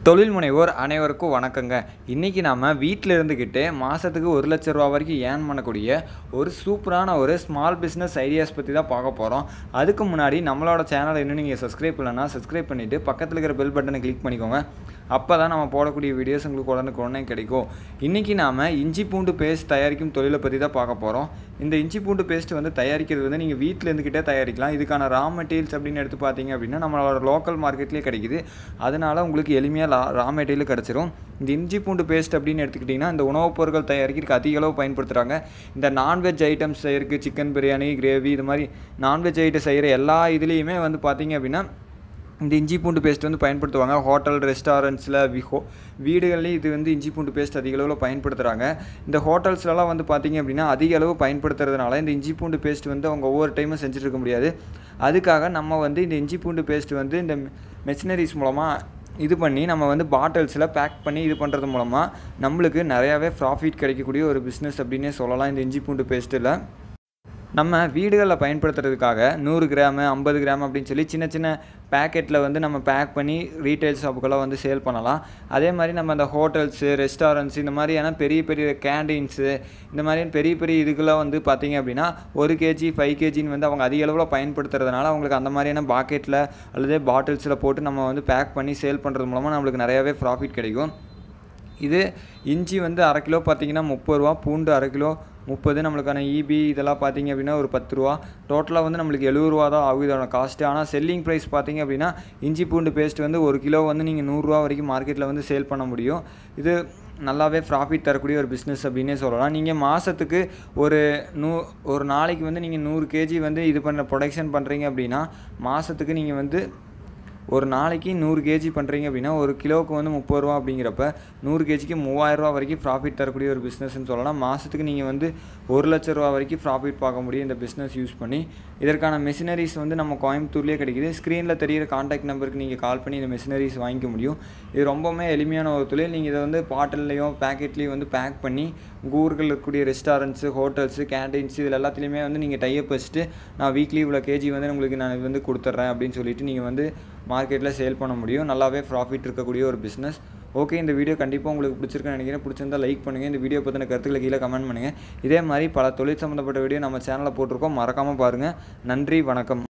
தொழில் முனைவோர் அனைவருக்கும் வணக்கங்க இன்றைக்கி நாம் வீட்டில் இருந்துக்கிட்டு மாதத்துக்கு ஒரு லட்ச ரூபா வரைக்கும் ஏர்ன் பண்ணக்கூடிய ஒரு சூப்பரான ஒரு ஸ்மால் பிஸ்னஸ் ஐடியாஸ் பற்றி தான் பார்க்க போகிறோம் அதுக்கு முன்னாடி நம்மளோட சேனலை இன்னும் நீங்கள் சப்ஸ்கிரைப் பண்ணலன்னா சப்ஸ்கிரைப் பண்ணிவிட்டு பக்கத்தில் இருக்கிற பெல் பட்டனை கிளிக் பண்ணிக்கோங்க அப்போ தான் நம்ம போடக்கூடிய வீடியோஸ் உங்களுக்கு உடனுக்கு உடனே கிடைக்கும் இன்றைக்கி நாம் இஞ்சி பூண்டு பேஸ்ட் தயாரிக்கும் தொழிலை பற்றி தான் பார்க்க போகிறோம் இந்த இஞ்சி பூண்டு பேஸ்ட் வந்து தயாரிக்கிறது வந்து நீங்கள் வீட்டில் இருந்துக்கிட்டே தயாரிக்கலாம் இதுக்கான ரா மெட்டீரியல்ஸ் அப்படின்னு எடுத்து பார்த்தீங்க அப்படின்னா நம்மளோட லோக்கல் மார்க்கெட்லேயே கிடைக்குது அதனால உங்களுக்கு எளிமையாக ரா ரா மெட்டீரியல் கிடச்சிரும் இந்த இஞ்சி பூண்டு பேஸ்ட் அப்படின்னு எடுத்துக்கிட்டிங்கன்னா இந்த உணவுப் பொருட்கள் தயாரிக்கிறதுக்கு அதிக அளவு பயன்படுத்துகிறாங்க இந்த நான்வெஜ் ஐட்டம்ஸ் செய்யறதுக்கு சிக்கன் பிரியாணி கிரேவி இது மாதிரி நான்வெஜ் ஐட்டம் செய்கிற எல்லா இதுலேயுமே வந்து பார்த்தீங்க அப்படின்னா இந்த இஞ்சி பூண்டு பேஸ்ட் வந்து பயன்படுத்துவாங்க ஹோட்டல் ரெஸ்டாரண்ட்ஸில் விஹோ வீடுகள்லேயும் இது வந்து இஞ்சி பூண்டு பேஸ்ட் அதிக அளவில் பயன்படுத்துகிறாங்க இந்த ஹோட்டல்ஸ்லலாம் வந்து பார்த்திங்க அப்படின்னா அதிக அளவு பயன்படுத்துறதுனால இந்த இஞ்சி பூண்டு பேஸ்ட் வந்து அவங்க ஒவ்வொரு டைமும் செஞ்சுட்டு இருக்க முடியாது அதுக்காக நம்ம வந்து இந்த இஞ்சி பூண்டு பேஸ்ட் வந்து இந்த மெஷினரிஸ் மூலமாக இது பண்ணி நம்ம வந்து பாட்டில்ஸில் பேக் பண்ணி இது பண்ணுறது மூலமாக நம்மளுக்கு நிறையாவே ப்ராஃபிட் கிடைக்கக்கூடிய ஒரு பிஸ்னஸ் அப்படின்னே சொல்லலாம் இந்த இஞ்சி பூண்டு பேஸ்ட்டில் நம்ம வீடுகளில் பயன்படுத்துறதுக்காக நூறு கிராமு ஐம்பது கிராம் அப்படின்னு சொல்லி சின்ன சின்ன பேக்கெட்டில் வந்து நம்ம பேக் பண்ணி ரீட்டைல் ஷாப்புக்கெல்லாம் வந்து சேல் பண்ணலாம் அதே மாதிரி நம்ம அந்த ஹோட்டல்ஸு ரெஸ்டாரண்ட்ஸ் இந்த மாதிரியான பெரிய பெரிய கேண்டீன்ஸு இந்த மாதிரி பெரிய பெரிய இதுக்கெல்லாம் வந்து பார்த்திங்க அப்படின்னா ஒரு கேஜி ஃபைவ் கேஜின்னு வந்து அவங்க அதிக அளவில் பயன்படுத்துறதுனால அவங்களுக்கு அந்த மாதிரியான பாக்கெட்டில் அல்லது பாட்டில்ஸில் போட்டு நம்ம வந்து பேக் பண்ணி சேல் பண்ணுறது மூலமாக நம்மளுக்கு நிறையாவே ப்ராஃபிட் கிடைக்கும் இது இஞ்சி வந்து அரை கிலோ பார்த்தீங்கன்னா முப்பது ரூபா பூண்டு அரை கிலோ முப்பது நம்மளுக்கான இபி இதெல்லாம் பார்த்தீங்க அப்படின்னா ஒரு பத்து ரூபா டோட்டலாக வந்து நம்மளுக்கு எழுபது ரூபா தான் ஆகுது இதோட காஸ்ட்டு ஆனால் செல்லிங் ப்ரைஸ் பார்த்தீங்க அப்படின்னா இஞ்சி பூண்டு பேஸ்ட் வந்து ஒரு கிலோ வந்து நீங்கள் நூறுரூவா வரைக்கும் மார்க்கெட்டில் வந்து சேல் பண்ண முடியும் இது நல்லாவே ப்ராஃபிட் தரக்கூடிய ஒரு பிஸ்னஸ் அப்படின்னே சொல்லலாம் நீங்கள் மாதத்துக்கு ஒரு நூ ஒரு நாளைக்கு வந்து நீங்கள் நூறு கேஜி வந்து இது பண்ண ப்ரொடக்ஷன் பண்ணுறீங்க அப்படின்னா மாதத்துக்கு நீங்கள் வந்து ஒரு நாளைக்கு நூறு கேஜி பண்ணுறீங்க அப்படின்னா ஒரு கிலோவுக்கு வந்து முப்பது ரூபா அப்படிங்கிறப்ப நூறு கேஜிக்கு மூவாயிரரூவா வரைக்கும் ப்ராஃபிட் தரக்கூடிய ஒரு பிஸ்னஸ்னு சொல்லலாம் மாதத்துக்கு நீங்கள் வந்து ஒரு லட்ச ரூபா வரைக்கும் ப்ராஃபிட் பார்க்க முடியும் இந்த பிஸ்னஸ் யூஸ் பண்ணி இதற்கான மெஷினரிஸ் வந்து நம்ம கோயம்புத்தூர்லேயே கிடைக்குது ஸ்க்ரீனில் தெரியிற காண்டாக்ட் நம்பருக்கு நீங்கள் கால் பண்ணி இந்த மெஷினரிஸ் வாங்கிக்க முடியும் இது ரொம்பவுமே எளிமையான ஒரு தொழில் நீங்கள் இதை வந்து பாட்டில்லையும் பேக்கெட்லேயும் வந்து பேக் பண்ணி உங்கள் ஊர்கள் இருக்கக்கூடிய ரெஸ்டாரண்ட்ஸு ஹோட்டல்ஸு கேண்டீன்ஸ் இதில் எல்லாத்துலேயுமே வந்து நீங்கள் டைப் வச்சுட்டு நான் வீக்லி இவ்வளோ கேஜி வந்து உங்களுக்கு நான் வந்து கொடுத்துட்றேன் அப்படின்னு சொல்லிட்டு நீங்கள் வந்து மார்க்கெட்டில் சேல் பண்ண முடியும் நல்லாவே ப்ராஃபிட் இருக்கக்கூடிய ஒரு பிஸ்னஸ் ஓகே இந்த வீடியோ கண்டிப்பாக உங்களுக்கு பிடிச்சிருக்குன்னு நினைக்கிறேன் பிடிச்சிருந்தா லைக் பண்ணுங்கள் இந்த வீடியோ பற்றின கருத்துக்களை கீழே கமெண்ட் பண்ணுங்கள் இதே மாதிரி பல தொழில் சம்மந்தப்பட்ட வீடியோ நம்ம சேனலில் போட்டிருக்கோம் மறக்காமல் பாருங்கள் நன்றி வணக்கம்